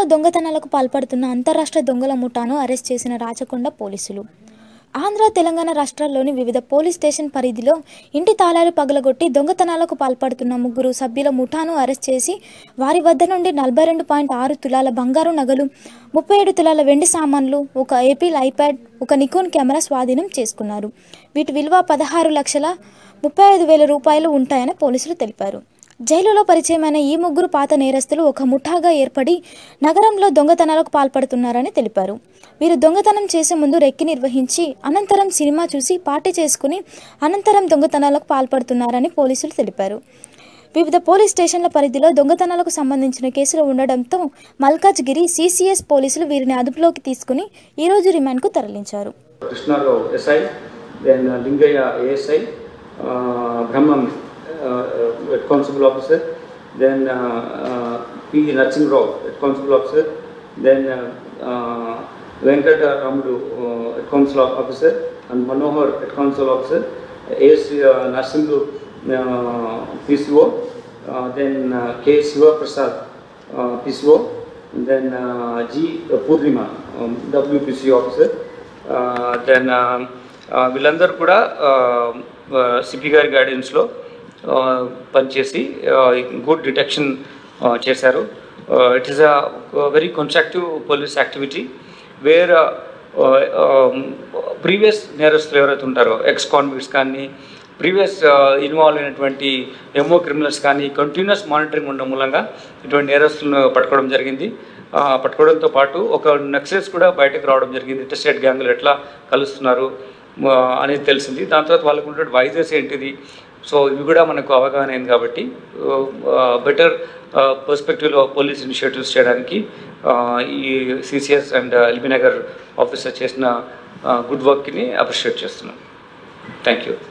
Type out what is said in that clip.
నగరంలో దొంగతనాలకు పాల్పడుతున్న అంతరాష్ట్ర దొంగల ముఠాను అరెస్ట్ చేసిన రాచకొండ పోలీసులు ఆంధ్ర తెలంగాణ రాష్ట్రాల్లోని వివిధ పోలీస్ స్టేషన్ పరిధిలో ఇంటి తాళాలు పగలగొట్టి దొంగతనాలకు పాల్పడుతున్న ముగ్గురు సభ్యుల ముఠాను అరెస్ట్ చేసి వారి వద్ద నుండి నలభై రెండు పాయింట్ ఆరు తులాల బంగారు నగలు ముప్పై ఏడు తులాల వెండి సామాన్లు ఒక ఏపీల్ ఐప్యాడ్ ఒక నికోన్ కెమెరా స్వాధీనం చేసుకున్నారు వీటి విలువ పదహారు లక్షల ముప్పై ఐదు వేల రూపాయలు ఉంటాయని పోలీసులు తెలిపారు జైలులో పరిచయమైన ఈ ముగ్గురు పాత నేరస్తులు ఒక ముఠాగా ఏర్పడి నగరంలో దొంగతనాలకు పాల్పడుతున్నారని తెలిపారు వీరు దొంగతనం చేసే ముందు రెక్కి నిర్వహించి అనంతరం సినిమా చూసి పార్టీ చేసుకుని అనంతరం దొంగతనాలకు పాల్పడుతున్నారని పోలీసులు తెలిపారు వివిధ పోలీస్ స్టేషన్ల పరిధిలో దొంగతనాలకు సంబంధించిన కేసులు ఉండడంతో మల్కాజ్గిరి సీసీఎస్ పోలీసులు వీరిని అదుపులోకి తీసుకుని ఈరోజు రిమాండ్కు తరలించారు Krishna Rao SI then Lingaiah ASI Brahmam head constable officer then P Narasimha Rao head constable officer then Venkata Ramudu head constable officer and Manohar head constable officer AS Narsing PCO then K Sivaprasad PCO then G Purnima WPC officer then వీళ్ళందరూ కూడా సిపి గారి గైడెన్స్లో పనిచేసి గుడ్ డిటెక్షన్ చేశారు it is a very constructive police activity where previous నేరస్తులు ఎవరైతే ఉంటారో X కాన్విక్ట్స్ కానీ ప్రీవియస్ ఇన్వాల్వ్ అయినటువంటి ఎమో క్రిమినల్స్ కానీ కంటిన్యూస్ మానిటరింగ్ ఉండడం మూలంగా ఇటువంటి నేరస్తులను పట్టుకోవడం జరిగింది ఆ, పట్టుకోవడంతో పాటు ఒక నక్సల్స్ కూడా బయటకు రావడం జరిగింది ఇంటర్స్టేట్ గ్యాంగులు ఎట్లా కలుస్తున్నారు ఆ, అనేది తెలిసింది దాని తర్వాత వాళ్ళకు ఉండే వైజెస్ ఏంటిది సో ఇవి కూడా మనకు అవగాహన అయింది కాబట్టి బెటర్ పర్స్పెక్టివ్లో పోలీస్ ఇనిషియేటివ్స్ చేయడానికి ఆ, ఈ సిసిఎస్ అండ్ ఎల్బీనగర్ ఆఫీసర్ చేసిన గుడ్ వర్క్ని అప్రిషియేట్ చేస్తున్నాం థ్యాంక్ యూ